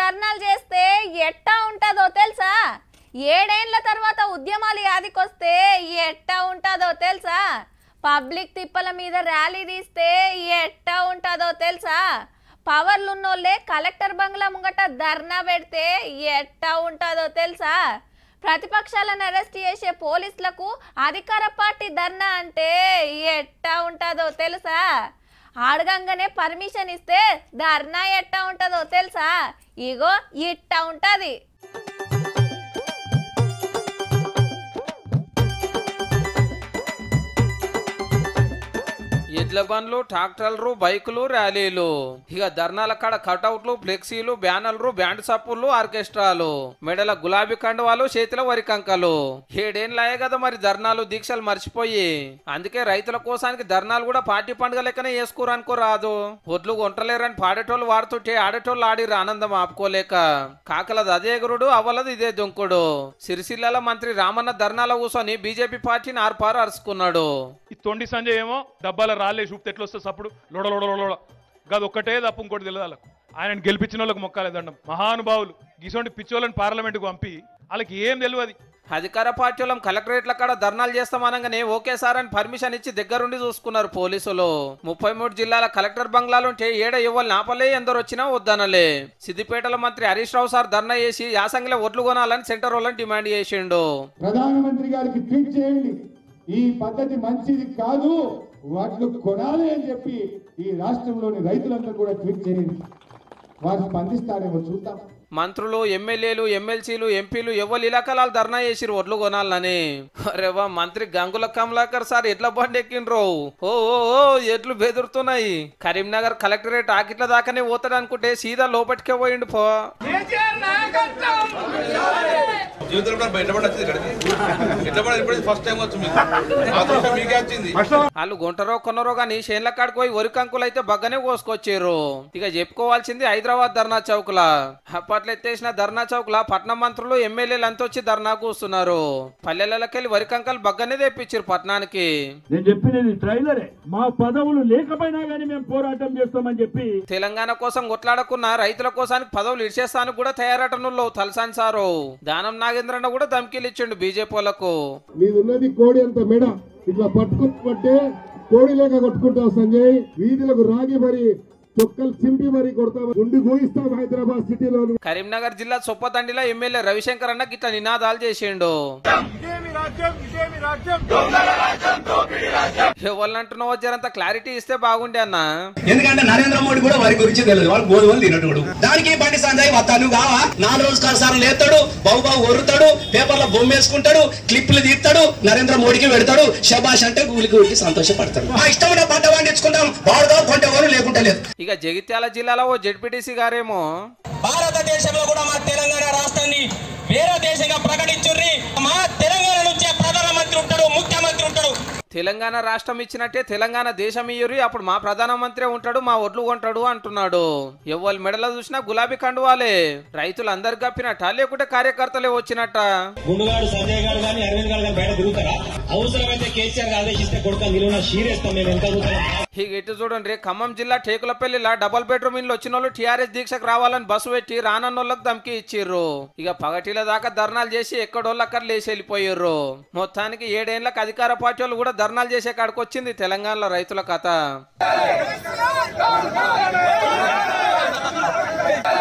ధర్నాలు చేస్తే ఎట్టా ఉంటుందో తెలుసా ఏడేండ్ల తర్వాత ఉద్యమాలు యాదికొస్తే ఎట్టా ఉంటుందో తెలుసా పబ్లిక్ తిప్పల మీద ర్యాలీ తీస్తే ఎట్టా ఉంటుందో తెలుసా పవర్లున్నోళ్ళే కలెక్టర్ బంగ్లా ముంగట ధర్నా పెడితే ఎట్టా ఉంటుందో తెలుసా ప్రతిపక్షాలను అరెస్ట్ చేసే పోలీసులకు అధికార పార్టీ ధర్నా అంటే ఎట్టా ఉంటుందో తెలుసా అడగంగానే పర్మిషన్ ఇస్తే ధర్నా ఎట్టా ఉంటుందో తెలుసా ఇగో ఇట్టా ఉంటుంది ఎడ్ల బండ్లు ట్రాక్టర్లు బైకులు ర్యాలీలు ఇక ధర్నాల కాడ కటౌట్లు ఫ్లెక్సీలు బ్యానర్లు బ్యాండ్ సప్పులు ఆర్కెస్ట్రాలు మెడల గులాబీ కండువాలు చేతిలో వరి కంకలు ఏడేళ్ళాయే కదా మరి ధర్నాలు దీక్షలు మర్చిపోయి అందుకే రైతుల కోసానికి ధర్నాలు కూడా పార్టీ పండుగ లెక్కనే వేసుకోరు అనుకో రాదు ఒడ్లు కొంటలేరని పాడేటోళ్ళు వాడుతుంటే ఆడేటోళ్ళు ఆడిరు ఆనందం ఆపుకోలేక కాకలది అదే ఎగురుడు అవ్వలది ఇదే దొంకుడు సిరిసిల్లాల మంత్రి రామన్న ధర్నాలో కూర్చొని బీజేపీ పార్టీని ఆర్పారు అరుచుకున్నాడు ఈ తొండి సంజయ్ ఏమో డబ్బాల రాళ్ళే చూపితే ఎట్లా వస్తుంది సప్పుడు లోడ లోడ లోడ లోడ గది ఒక్కటే తప్పు ఇంకోటి తెలియదు వాళ్ళకు ఆయన గెలిపించిన వాళ్ళకి మొక్కాలేదండం మహానుభావులు గిసోంటి పిచ్చోళ్ళని పార్లమెంట్కు పంపి వాళ్ళకి ఏం తెలియదు అధికార పార్టీ వాళ్ళం కలెక్టరేట్ల కాడ ధర్నాలు చేస్తామనగానే ఓకే సార్ అని పర్మిషన్ ఇచ్చి దగ్గరుండి చూసుకున్నారు పోలీసులు ముప్పై మూడు జిల్లాల కలెక్టర్ బంగ్లాలుంటే ఏడ ఇవ్వాలి నాపలే ఎందరు వచ్చినా వద్దనలే సిద్దిపేటల మంత్రి హరీష్ రావు సార్ ధర్నా చేసి యాసంగిలో ఒడ్లు కొనాలని సెంటర్ వాళ్ళని డిమాండ్ చేసిండు ప్రధానమంత్రి గారికి ట్వీట్ చేయండి ఈ పద్ధతి మంచిది కాదు వాటిని కొనాలి అని చెప్పి ఈ రాష్ట్రంలోని రైతులందరూ కూడా ట్వీట్ చేయండి వారు స్పందిస్తారేమో చూద్దాం మంత్రులు ఎమ్మెల్యేలు ఎమ్మెల్సీలు ఎంపీలు ఎవరు ఇలాకాలు ధర్నా చేసిరు ఒడ్లు కొనాలని అరేవా మంత్రి గంగుల కమలాకర్ సార్ ఎట్ల బండి ఎక్కిండ్రో ఓ ఓ ఓ ఎట్లు బెదురుతున్నాయి కరీంనగర్ కలెక్టరేట్ ఆకిట్ల దాకానే పోతాడు అనుకుంటే సీదా లోపటికే పోయిండు పో జీవితంలో కూడా బయటపడి వచ్చింది ఇక్కడికి ఎట్లా పడి ఇప్పుడు ఫస్ట్ టైం వచ్చింది మీకు ఆ దృశ్యం మీకే వచ్చింది వాళ్ళు గుంటరో కొనరో గాని చేన్ల కాడికి పోయి వరి కంకులు అయితే బగ్గనే కోసుకొచ్చారు ఇక చెప్పుకోవాల్సింది హైదరాబాద్ ధర్నా చౌక్ లా అప్పట్లో ఎత్తేసిన ధర్నా చౌక్ లా పట్నం మంత్రులు ఎమ్మెల్యేలు అంతా వచ్చి ధర్నా కూస్తున్నారు పల్లెలకెళ్ళి వరి కంకలు బగ్గనే తెప్పించారు పట్నానికి నేను చెప్పినది ట్రైలరే మా పదవులు లేకపోయినా గానీ మేము పోరాటం చేస్తామని చెప్పి తెలంగాణ కోసం కొట్లాడకున్న రైతుల కోసానికి పదవులు ఇచ్చేస్తానికి కూడా తయారటనుల్లో తలసాని సారు దానం నాగేంద్రన్న కూడా ధమ్కీలు ఇచ్చిండు బీజేపీ వాళ్ళకు మీదున్నది కోడి అంత మెడ ఇట్లా పట్టుకుంటే కోడి లేక కొట్టుకుంటావు సంజయ్ వీధులకు రాగి మరి చొక్కలు చింపి మరి కొడతాం గుండు గోయిస్తాం హైదరాబాద్ సిటీలో కరీంనగర్ జిల్లా చొప్పదండిలో ఎమ్మెల్యే రవిశంకర్ అన్న గిట్ల నినాదాలు చేసిండు ఎవరినంటున్నావో జరంత క్లారిటీ ఇస్తే బాగుండే అన్న ఎందుకంటే నరేంద్ర మోడీ కూడా వారి గురించి తెలియదు వాడు గోధుమలు తినటోడు దానికి బండి సంజయ్ వస్తాను కావా నాలుగు రోజులు సార్లు లేస్తాడు బావు బావు ఒరుతాడు పేపర్లో బొమ్మ వేసుకుంటాడు క్లిప్లు తీస్తాడు నరేంద్ర మోడీకి పెడతాడు శబాష్ అంటే కూలికి ఊరికి సంతోషపడతాడు మా ఇష్టమైన పంట పండించుకుంటాం వాడుగా కొంటేవారు లేకుంటే లేదు ఇక జగిత్యాల జిల్లాలో ఓ జెడ్పీటీసీ గారేమో భారతదేశంలో కూడా మా తెలంగాణ రాష్ట్రాన్ని వేరే దేశంగా ప్రకటించుర్రి మా తెలంగాణ నుంచే ప్రధానమంత్రి ఉంటాడు ముఖ్యమంత్రి ఉంటాడు తెలంగాణ రాష్ట్రం ఇచ్చినట్టే తెలంగాణ దేశం ఇయ్యురి అప్పుడు మా ప్రధానమంత్రి ఉంటాడు మా ఒడ్లు కొంటాడు అంటున్నాడు ఎవరి మెడలో చూసినా గులాబీ కండువాలే రైతులు అందరు కప్పినట్ట లేకుంటే కార్యకర్తలే వచ్చినట్ట గుండుగాడు సంజయ్ గారు కానీ అరవింద్ గారు కానీ బయట తిరుగుతారా అవసరమైతే కేసీఆర్ ఆదేశిస్తే కొడుక నిలువున షీరేస్తాం మేము ఎంత ఇక ఇటు చూడండి ఖమ్మం జిల్లా టేకులపల్లిలా డబల్ బెడ్రూమ్ ఇల్లు వచ్చిన వాళ్ళు టీఆర్ఎస్ దీక్షకు రావాలని బస్సు పెట్టి రానన్నోళ్ళకి ధమ్కి ఇచ్చిర్రు ఇక పగటిల దాకా ధర్నాలు చేసి ఎక్కడోళ్ళు అక్కడ లేచి వెళ్ళిపోయిర్రు మొత్తానికి ఏడేళ్లకు అధికార పార్టీ వాళ్ళు కూడా ధర్నాలు చేసే కాడికి వచ్చింది తెలంగాణలో రైతుల కథ